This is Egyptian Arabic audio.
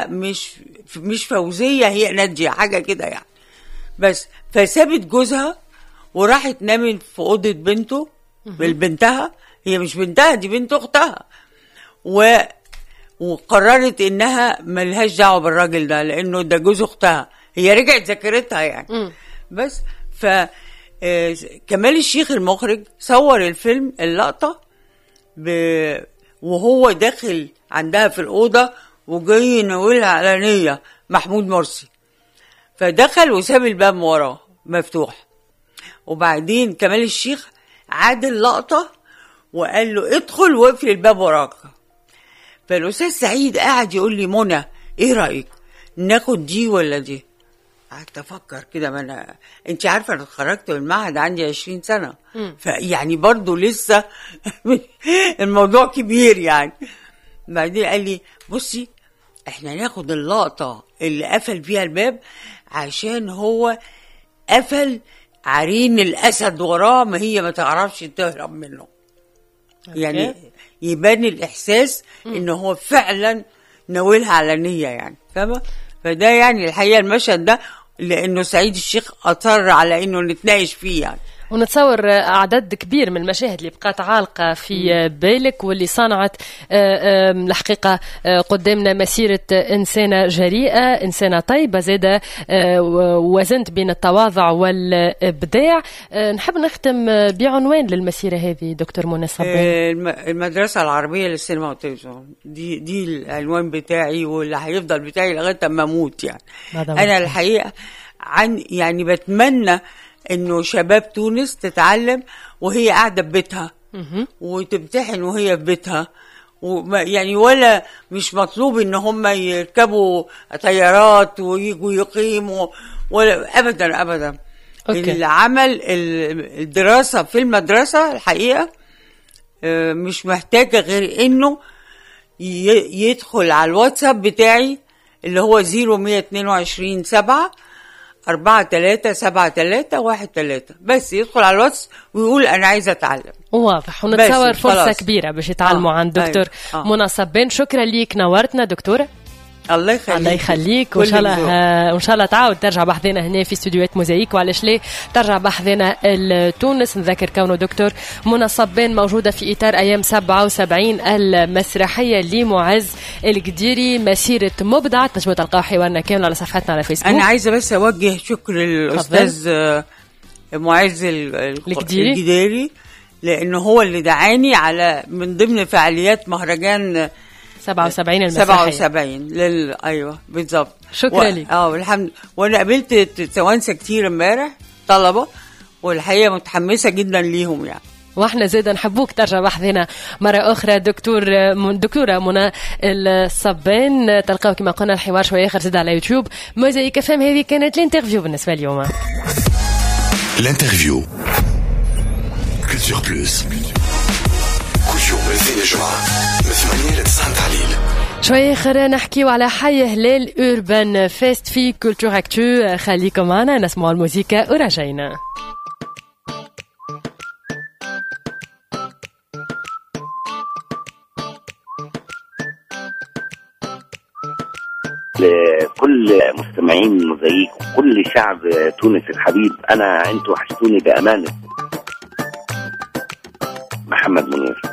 مش مش فوزيه هي ناديه حاجه كده يعني بس فسابت جوزها وراحت نامت في اوضه بنته بنتها هي مش بنتها دي بنت اختها و وقررت انها ملهاش دعوه بالراجل ده لانه ده جوز اختها هي رجعت ذاكرتها يعني بس ف آه، كمال الشيخ المخرج صور الفيلم اللقطه ب... وهو داخل عندها في الاوضه وجاي يناولها علانيه محمود مرسي فدخل وساب الباب وراه مفتوح وبعدين كمال الشيخ عاد اللقطه وقال له ادخل واقفل الباب وراك فالاستاذ سعيد قاعد يقول لي منى ايه رايك ناخد دي ولا دي قعدت افكر كده ما انا انت عارفه انا اتخرجت من المعهد عندي 20 سنه فيعني برضو لسه الموضوع كبير يعني بعدين قال لي بصي احنا ناخد اللقطه اللي قفل بيها الباب عشان هو قفل عرين الاسد وراه ما هي ما تعرفش تهرب منه يعني يبان الاحساس ان هو فعلا ناولها على نيه يعني فاهمه فده يعني الحقيقه المشهد ده لانه سعيد الشيخ اصر على انه نتناقش فيه يعني ونتصور عدد كبير من المشاهد اللي بقات عالقة في بالك واللي صنعت آه، آم، الحقيقة آه، قدامنا مسيرة إنسانة جريئة إنسانة طيبة زادة آه، و- وزنت بين التواضع والإبداع آه، نحب نختم آه، بعنوان للمسيرة هذه دكتور منى صبان آه، الم- المدرسة العربية للسينما والتلفزيون دي دي العنوان بتاعي واللي هيفضل بتاعي لغاية ما اموت يعني بعد ما انا تموت. الحقيقة عن يعني بتمنى انه شباب تونس تتعلم وهي قاعدة في بيتها وتمتحن وهي في بيتها وما يعني ولا مش مطلوب ان هم يركبوا طيارات ويجوا يقيموا ولا ابدا ابدا أوكي. العمل ال- الدراسه في المدرسه الحقيقه آه، مش محتاجه غير انه ي- يدخل على الواتساب بتاعي اللي هو 0122 7 4 3 7 3 1 3 بس يدخل على الواتس ويقول انا عايز اتعلم واضح ونتصور بس فرصة خلاص. كبيرة باش يتعلموا آه، عن دكتور أيوة. آه. منى صبان شكرا ليك نورتنا دكتورة الله يخليك الله يخليك وان كل شاء الله ذوق. آه، وان شاء الله تعاود ترجع بحذنا هنا في استديوهات موزايك وعلاش ليه ترجع بحذنا لتونس نذكر كونه دكتور منى صبان موجوده في اطار ايام 77 المسرحيه لمعز القديري مسيره مبدع تنجموا تلقاو حوارنا كامل على صفحتنا على فيسبوك انا عايزه بس اوجه شكر للاستاذ آه، معز ال- ال- الجديري. الجديري لانه هو اللي دعاني على من ضمن فعاليات مهرجان 77 المسرحيه 77 لل ايوه بالظبط شكرا و... لك. اه والحمد وانا قابلت ت- توانسه كتير امبارح طلبه والحقيقه متحمسه جدا ليهم يعني واحنا زيدا نحبوك ترجع بحذنا مرة أخرى دكتور من دكتورة منى الصبان تلقاو كما قلنا الحوار شوية آخر زيد على يوتيوب موزايك فهم هذه كانت الانترفيو بالنسبة اليوم L'interview. Culture Plus. كل يوم الاثنين الجمعة من 8 ل 9 تعليل شوية آخر نحكيو على حي هلال أوربان فيست في كولتور أكتو خليكم معنا نسمعوا الموسيقى ورجعنا لكل مستمعين موزايك وكل شعب تونس الحبيب انا انتوا وحشتوني بامانه محمد منير